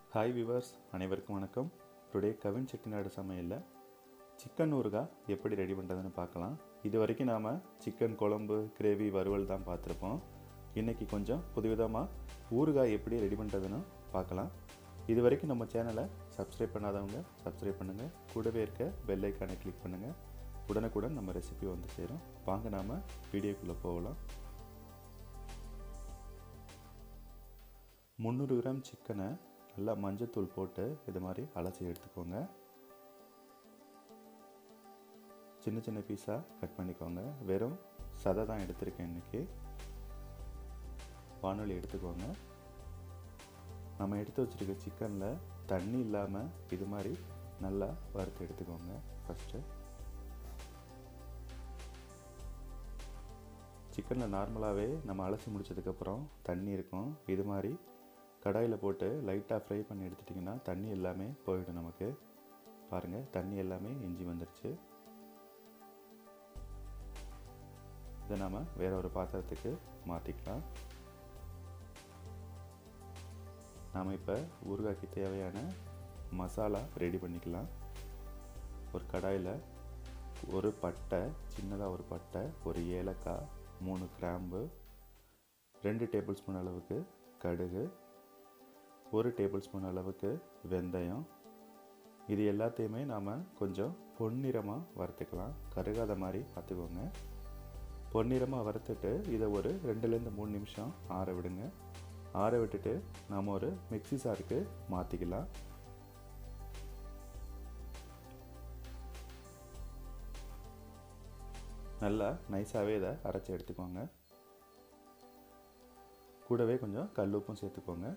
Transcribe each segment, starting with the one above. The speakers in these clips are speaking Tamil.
ஹாய் விவர்ஸ் அனைவருக்கும் வணக்கம் டுடே கவின் செட்டிநாடு சமையலில் சிக்கன் ஊறுகாய் எப்படி ரெடி பண்ணுறதுன்னு பார்க்கலாம் இது வரைக்கும் நாம் சிக்கன் குழம்பு கிரேவி வறுவல் தான் பார்த்துருப்போம் இன்றைக்கி கொஞ்சம் புதுவிதமாக ஊறுகாய் எப்படி ரெடி பண்ணுறதுன்னு பார்க்கலாம் இது வரைக்கும் நம்ம சேனலை சப்ஸ்கிரைப் பண்ணாதவங்க சப்ஸ்கிரைப் பண்ணுங்கள் கூடவே இருக்க பெல் ஐக்கானை கிளிக் பண்ணுங்கள் உடனுக்குடன் நம்ம ரெசிபி வந்து சேரும் வாங்க நாம் வீடியோக்குள்ளே போகலாம் முந்நூறு கிராம் சிக்கனை நல்லா மஞ்சத்தூள் போட்டு இது மாதிரி அலசி எடுத்துக்கோங்க சின்ன சின்ன பீஸாக கட் பண்ணிக்கோங்க வெறும் சதை தான் எடுத்திருக்கேன் இன்றைக்கி வானொலி எடுத்துக்கோங்க நம்ம எடுத்து வச்சுருக்க சிக்கனில் தண்ணி இல்லாமல் இது மாதிரி நல்லா வறுத்து எடுத்துக்கோங்க ஃபஸ்ட்டு சிக்கனில் நார்மலாகவே நம்ம அலசி முடிச்சதுக்கப்புறம் தண்ணி இருக்கும் இது மாதிரி கடாயில் போட்டு லைட்டாக ஃப்ரை பண்ணி எடுத்துட்டிங்கன்னா தண்ணி எல்லாமே போயிடும் நமக்கு பாருங்கள் தண்ணி எல்லாமே இஞ்சி வந்துருச்சு இதை நாம் வேற ஒரு பாத்திரத்துக்கு மாற்றிக்கலாம் நாம் இப்போ ஊறுகாய்க்கு தேவையான மசாலா ரெடி பண்ணிக்கலாம் ஒரு கடாயில் ஒரு பட்டை சின்னதாக ஒரு பட்டை ஒரு ஏலக்காய் மூணு கிராம்பு ரெண்டு டேபிள் ஸ்பூன் அளவுக்கு கடுகு ஒரு டேபிள் ஸ்பூன் அளவுக்கு வெந்தயம் இது எல்லாத்தையுமே நாம் கொஞ்சம் பொன்னிறமாக வறுத்துக்கலாம் கருகாத மாதிரி பார்த்துக்கோங்க பொன்னிறமாக வறுத்துட்டு இதை ஒரு ரெண்டுலேருந்து மூணு நிமிஷம் ஆற விடுங்க ஆற விட்டுட்டு நாம் ஒரு மிக்சி சாருக்கு மாற்றிக்கலாம் நல்லா நைஸாகவே இதை அரைச்சி எடுத்துக்கோங்க கூடவே கொஞ்சம் கல் உப்பும் சேர்த்துக்கோங்க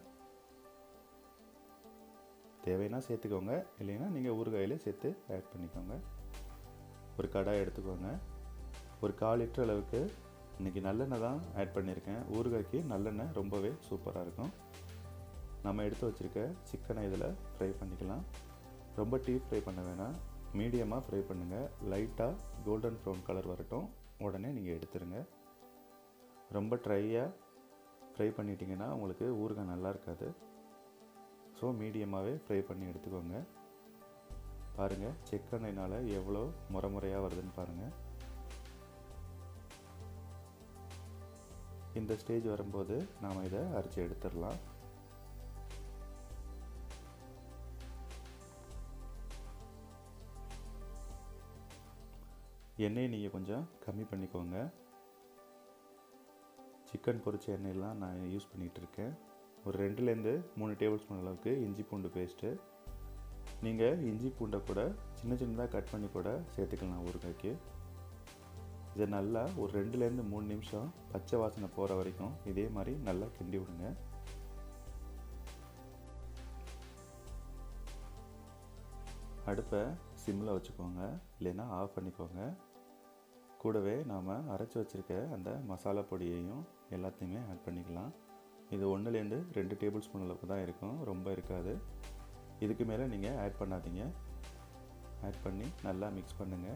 தேவைன்னா சேர்த்துக்கோங்க இல்லைன்னா நீங்கள் ஊறுகாயிலே சேர்த்து ஆட் பண்ணிக்கோங்க ஒரு கடாய் எடுத்துக்கோங்க ஒரு கால் லிட்டர் அளவுக்கு இன்றைக்கி நல்லெண்ணெய் தான் ஆட் பண்ணியிருக்கேன் ஊறுகாய்க்கு நல்லெண்ணெய் ரொம்பவே சூப்பராக இருக்கும் நம்ம எடுத்து வச்சுருக்க சிக்கனை இதில் ஃப்ரை பண்ணிக்கலாம் ரொம்ப டீப் ஃப்ரை பண்ண வேணாம் மீடியமாக ஃப்ரை பண்ணுங்கள் லைட்டாக கோல்டன் ப்ரௌன் கலர் வரட்டும் உடனே நீங்கள் எடுத்துருங்க ரொம்ப ட்ரையாக ஃப்ரை பண்ணிட்டீங்கன்னா உங்களுக்கு ஊறுகாய் நல்லா இருக்காது ஸோ மீடியமாகவே ஃப்ரை பண்ணி எடுத்துக்கோங்க பாருங்கள் செக்கெண்ணெய்னால் எவ்வளோ முறை முறையாக வருதுன்னு பாருங்கள் இந்த ஸ்டேஜ் வரும்போது நாம் இதை அரைச்சி எடுத்துடலாம் எண்ணெயை நீங்கள் கொஞ்சம் கம்மி பண்ணிக்கோங்க சிக்கன் பொரிச்ச எண்ணெயெல்லாம் நான் யூஸ் பண்ணிகிட்டு இருக்கேன் ஒரு ரெண்டுலேருந்து மூணு டேபிள் ஸ்பூன் அளவுக்கு இஞ்சி பூண்டு பேஸ்ட்டு நீங்கள் இஞ்சி பூண்டை கூட சின்ன சின்னதாக கட் பண்ணி கூட சேர்த்துக்கலாம் ஊறுகாய்க்கு இதை நல்லா ஒரு ரெண்டுலேருந்து மூணு நிமிஷம் பச்சை வாசனை போகிற வரைக்கும் இதே மாதிரி நல்லா கிண்டி விடுங்க அடுப்பை சிம்மில் வச்சுக்கோங்க இல்லைன்னா ஆஃப் பண்ணிக்கோங்க கூடவே நாம் அரைச்சி வச்சுருக்க அந்த மசாலா பொடியையும் எல்லாத்தையுமே ஆட் பண்ணிக்கலாம் இது ஒன்றுலேருந்து ரெண்டு டேபிள் ஸ்பூன் அளவுக்கு தான் இருக்கும் ரொம்ப இருக்காது இதுக்கு மேலே நீங்கள் ஆட் பண்ணாதீங்க ஆட் பண்ணி நல்லா மிக்ஸ் பண்ணுங்கள்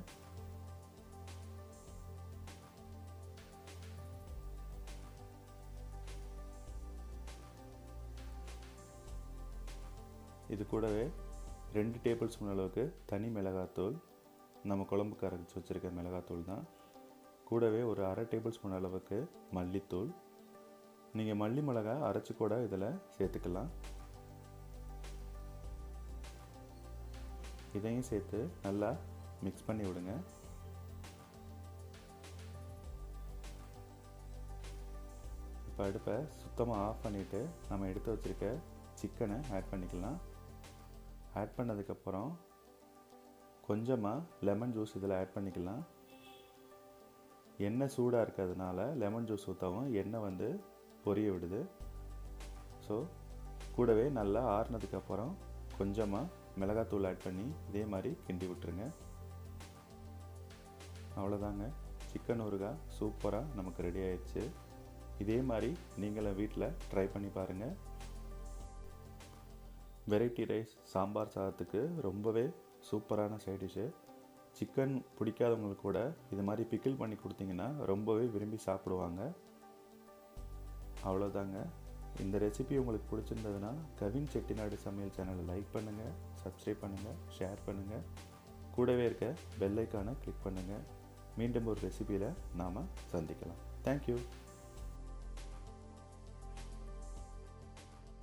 இது கூடவே ரெண்டு டேபிள் ஸ்பூன் அளவுக்கு தனி மிளகாத்தூள் நம்ம குழம்புக்கு அரைச்சி வச்சுருக்க மிளகாத்தூள் தான் கூடவே ஒரு அரை டேபிள் ஸ்பூன் அளவுக்கு மல்லித்தூள் நீங்கள் மல்லி மிளகா அரைச்சி கூட இதில் சேர்த்துக்கலாம் இதையும் சேர்த்து நல்லா மிக்ஸ் பண்ணி விடுங்க இப்போ அடுப்பை சுத்தமாக ஆஃப் பண்ணிவிட்டு நம்ம எடுத்து வச்சுருக்க சிக்கனை ஆட் பண்ணிக்கலாம் ஆட் பண்ணதுக்கப்புறம் கொஞ்சமாக லெமன் ஜூஸ் இதில் ஆட் பண்ணிக்கலாம் எண்ணெய் சூடாக இருக்கிறதுனால லெமன் ஜூஸ் ஊற்றவும் எண்ணெய் வந்து பொரிய விடுது ஸோ கூடவே நல்லா ஆறுனதுக்கப்புறம் கொஞ்சமாக மிளகாத்தூள் ஆட் பண்ணி இதே மாதிரி கிண்டி விட்டுருங்க அவ்வளோதாங்க சிக்கன் ஊறுகாய் சூப்பராக நமக்கு ரெடி ஆயிடுச்சு இதே மாதிரி நீங்களும் வீட்டில் ட்ரை பண்ணி பாருங்கள் வெரைட்டி ரைஸ் சாம்பார் சாதத்துக்கு ரொம்பவே சூப்பரான சைட் டிஷ்ஷு சிக்கன் பிடிக்காதவங்களுக்கு கூட இது மாதிரி பிக்கிள் பண்ணி கொடுத்தீங்கன்னா ரொம்பவே விரும்பி சாப்பிடுவாங்க அவ்வளோதாங்க இந்த ரெசிபி உங்களுக்கு பிடிச்சிருந்ததுன்னா கவின் செட்டிநாடு சமையல் சேனலை லைக் பண்ணுங்கள் சப்ஸ்கிரைப் பண்ணுங்கள் ஷேர் பண்ணுங்கள் கூடவே இருக்க பெல் ஐக்கானை கிளிக் பண்ணுங்கள் மீண்டும் ஒரு ரெசிபியில் நாம் சந்திக்கலாம் தேங்க்யூ